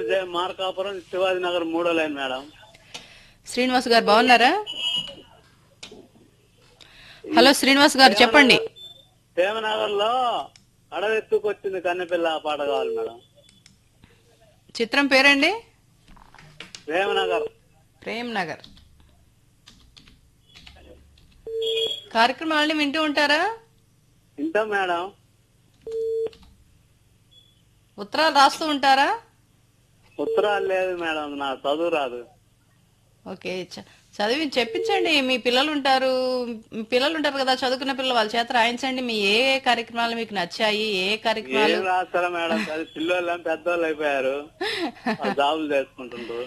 అదే మార్కాపురం శివాజీ నగర్ మూడో line madam Srinivas గారు బాగున్నారా హలో శ్రీనివాస్ గారు చెప్పండి ప్రేమనగర్ లో అడవెత్తుకొచ్చింది కన్నెపిల్ల ఆ పాట కావాలి మేడం చిత్రం పేరండి ప్రేమనగర్ ప్రేమ్ నగర్ కార్యక్రమాలని వింటూ ఉంటారా ఇంటాం మేడం ఉత్తరాలు రాస్తూ ఉంటారా ఉత్తరాలు లేదు మేడం నా చదువు రాదు ఓకే చ- చదివి చెప్పించండి మీ పిల్లలు ఉంటారు మీ పిల్లలు ఉంటారు కదా చదువుకున్న పిల్లలు వాళ్ళ చేత రాయించండి మీ ఏ ఏ కార్యక్రమాలు మీకు నచ్చాయి ఏ ఏ కార్యక్రమాలు ఏం రాస్తారా మేడం అది పిల్లలు ఏం పెద్దోళ్ళు అయిపోయారు వాళ్ళు జాబులు చేసుకుంటుండ్రు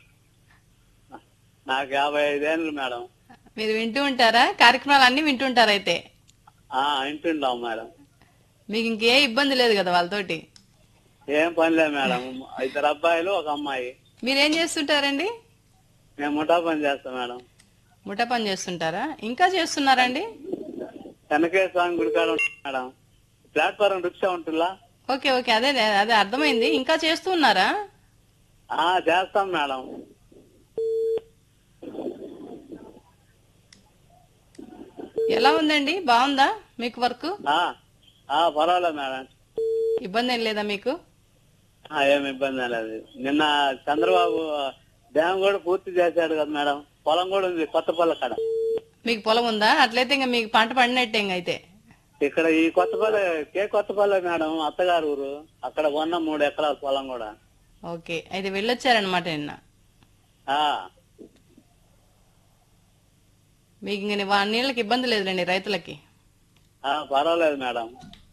నాకు యాభై ఐదేళ్ళు మేడం మీరు వింటూ ఉంటారా కార్యక్రమాలు అన్ని వింటుంటారు అయితే ఆ ఇంటుంటాం మేడం మీకు ఇంకే ఇబ్బంది లేదు కదా వాళ్ళతోటి ఏం పని లేదు మేడం ఇద్దరు అబ్బాయిలు ఒక అమ్మాయి మీరేం చేస్తుంటారండి మేము ముఠా పని చేస్తాం మేడం ముఠా పని చేస్తుంటారా ఇంకా చేస్తున్నారండి కనకేశ్వర స్వామి గుడి కాడ ఉంటాం మేడం ప్లాట్ఫారం రిక్షా ఉంటుందా ఓకే ఓకే అదే అదే అర్థమైంది ఇంకా చేస్తూ ఉన్నారా ఆ చేస్తాం మేడం ఎలా ఉందండి బాగుందా మీకు వర్క్ ఆ ఆ పర్వాలేదు మేడం ఇబ్బంది ఏం లేదా మీకు ఆ, ఏం ఇబ్బంది లేదు నిన్న చంద్రబాబు డ్యామ్ కూడా పూర్తి చేశాడు కదా మేడం పొలం కూడా ఉంది కొత్త పొలం కాడ మీకు పొలం ఉందా అట్లయితే ఇంకా మీకు పంట పడినట్టే ఇంక అయితే ఇక్కడ ఈ కొత్తపల్లి కే కొత్తపల్లి మేడం అత్తగారు ఊరు అక్కడ ఉన్న మూడు ఎకరాల పొలం కూడా ఓకే అయితే వెళ్ళొచ్చారనమాట నిన్న ఆ మీకు ఇంక వా- నీళ్ళకి ఇబ్బంది లేదులేండి రైతులకి ఆ పర్వాలేదు మేడం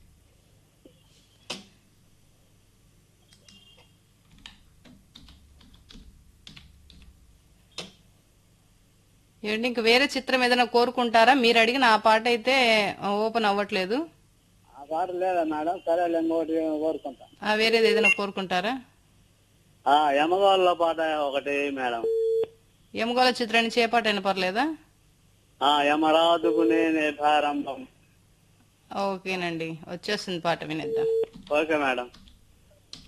ఏంటి ఇంక వేరే చిత్రం ఏదైనా కోరుకుంటారా మీరు అడిగిన ఆ పాట అయితే ఓపెన్ అవ్వట్లేదు ఆ పాట లేదా మేడం సరే ఇంకోటి కోరుకుంటా ఆ వేరేది ఏదైనా కోరుకుంటారా ఆ యమగోళ్ళ పాట ఒకటి మేడం ఎమగోళ చిత్రాన్ని చేపాట అయినా పర్లేదా ఆ యమరాజుకు నేనే ప్రారంభం ఓకేనండి వచ్చేస్తుంది పాట వినేద్దాం ఓకే మేడం